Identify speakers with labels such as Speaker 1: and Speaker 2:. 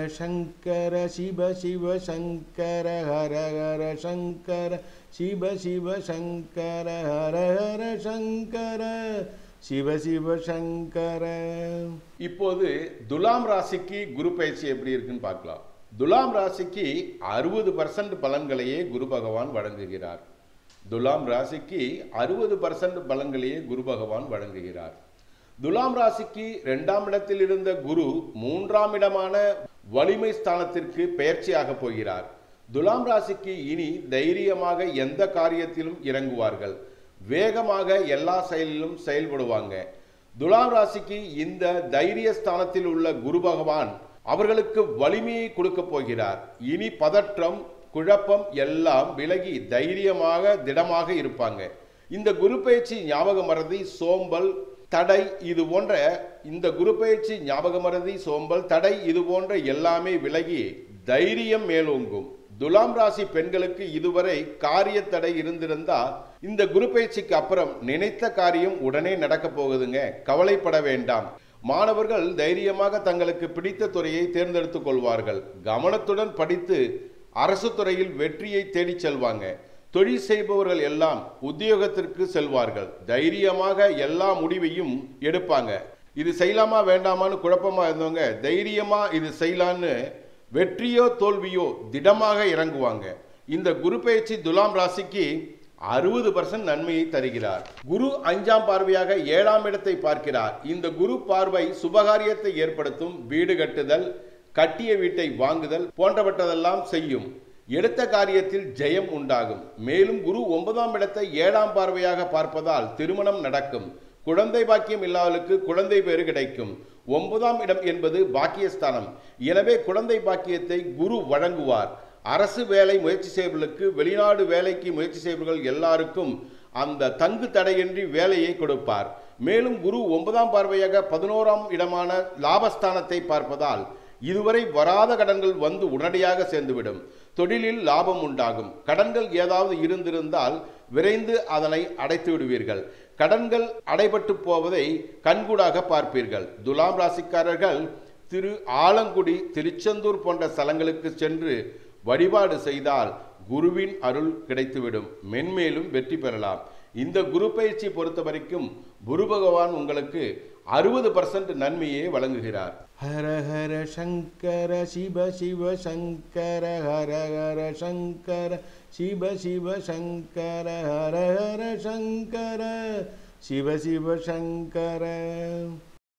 Speaker 1: சங்கர சிவ சிவ சங்கர ஹர ஹர சங்கர சிவ சிவ சங்கர ஹர ஹர சங்கர சிவ சிவ சங்கர
Speaker 2: இப்போது துலாம் ராசிக்கு குரு பயிற்சி எப்படி இருக்குன்னு பார்க்கலாம் துலாம் ராசிக்கு அறுபது பர்சன்ட் பலன்களையே குரு பகவான் வழங்குகிறார் துலாம் ராசிக்கு அறுபது பர்சன்ட் பலன்களையே குரு பகவான் வழங்குகிறார் துலாம் ராசிக்கு இரண்டாம் இடத்தில் இருந்த குரு மூன்றாம் இடமான வலிமை ஸ்தானத்திற்கு பெயர்ச்சியாக போகிறார் துலாம் ராசிக்கு இனி தைரியமாக எந்த காரியத்திலும் இறங்குவார்கள் வேகமாக எல்லா செயலிலும் செயல்படுவாங்க துலாம் ராசிக்கு இந்த தைரிய ஸ்தானத்தில் உள்ள குரு பகவான் அவர்களுக்கு வலிமையை கொடுக்க போகிறார் இனி பதற்றம் குழப்பம் எல்லாம் விலகி தைரியமாக திடமாக இருப்பாங்க இந்த குரு பயிற்சி ஞாபக மறதி சோம்பல் தடை இது போன்ற இந்த குரு பயிற்சி ஞாபக மறதி சோம்பல் தடை இது போன்ற எல்லாமே விலகி தைரியம் மேலோங்கும் துலாம் ராசி பெண்களுக்கு இதுவரை காரிய தடை இருந்திருந்தா இந்த குரு பயிற்சிக்கு அப்புறம் நினைத்த காரியம் உடனே நடக்க போகுதுங்க கவலைப்பட வேண்டாம் மாணவர்கள் தைரியமாக தங்களுக்கு பிடித்த துறையை தேர்ந்தெடுத்துக் கொள்வார்கள் கவனத்துடன் படித்து அரசு துறையில் வெற்றியை தேடிச் செல்வாங்க தொழில் செய்பவர்கள் எல்லாம் உத்தியோகத்திற்கு செல்வார்கள் தைரியமாக எல்லா முடிவையும் எடுப்பாங்க இது செய்யலாமா வேண்டாமான்னு குழப்பமா இருந்தவங்க தைரியமா இது செய்யலான்னு வெற்றியோ தோல்வியோ திடமாக இறங்குவாங்க இந்த குரு பயிற்சி துலாம் ராசிக்கு அறுபது பர்சன்ட் நன்மையை தருகிறார் குரு அஞ்சாம் பார்வையாக ஏழாம் இடத்தை பார்க்கிறார் இந்த குரு பார்வை சுபகாரியத்தை ஏற்படுத்தும் வீடு கட்டுதல் கட்டிய வீட்டை வாங்குதல் போன்றவற்றதெல்லாம் செய்யும் எடுத்த காரியத்தில் ஜெயம் உண்டாகும் மேலும் குரு ஒன்பதாம் இடத்தை ஏழாம் பார்வையாக பார்ப்பதால் திருமணம் நடக்கும் குழந்தை பாக்கியம் இல்லாதவர்களுக்கு குழந்தை பேறு கிடைக்கும் ஒன்பதாம் இடம் என்பது பாக்கியஸ்தானம் எனவே குழந்தை பாக்கியத்தை குரு வழங்குவார் அரசு வேலை முயற்சி செய்பவர்களுக்கு வெளிநாடு வேலைக்கு முயற்சி செய்பவர்கள் எல்லாருக்கும் அந்த தங்கு தடையின்றி வேலையை கொடுப்பார் மேலும் குரு ஒன்பதாம் பார்வையாக பதினோராம் இடமான லாபஸ்தானத்தை பார்ப்பதால் இதுவரை வராத கடன்கள் வந்து உடனடியாக சேர்ந்துவிடும் தொழிலில் லாபம் உண்டாகும் கடன்கள் ஏதாவது இருந்திருந்தால் விரைந்து அதனை அடைத்து விடுவீர்கள் கடன்கள் அடைபட்டு போவதை கண்கூடாக பார்ப்பீர்கள் துலாம் ராசிக்காரர்கள் திரு ஆலங்குடி திருச்செந்தூர் போன்ற ஸ்தலங்களுக்கு சென்று வழிபாடு செய்தால் குருவின் அருள் கிடைத்துவிடும் மென்மேலும் வெற்றி பெறலாம் இந்த குரு பயிற்சி பொறுத்த வரைக்கும் குரு பகவான் உங்களுக்கு அறுபது பர்சன்ட் நன்மையை வழங்குகிறார்
Speaker 1: ஹர ஹர சங்கர சிவ சிவ சங்கர ஹர ஹர சங்கர சிவ சிவ சங்கர ஹர ஹர சங்கர சிவ சிவ சங்கர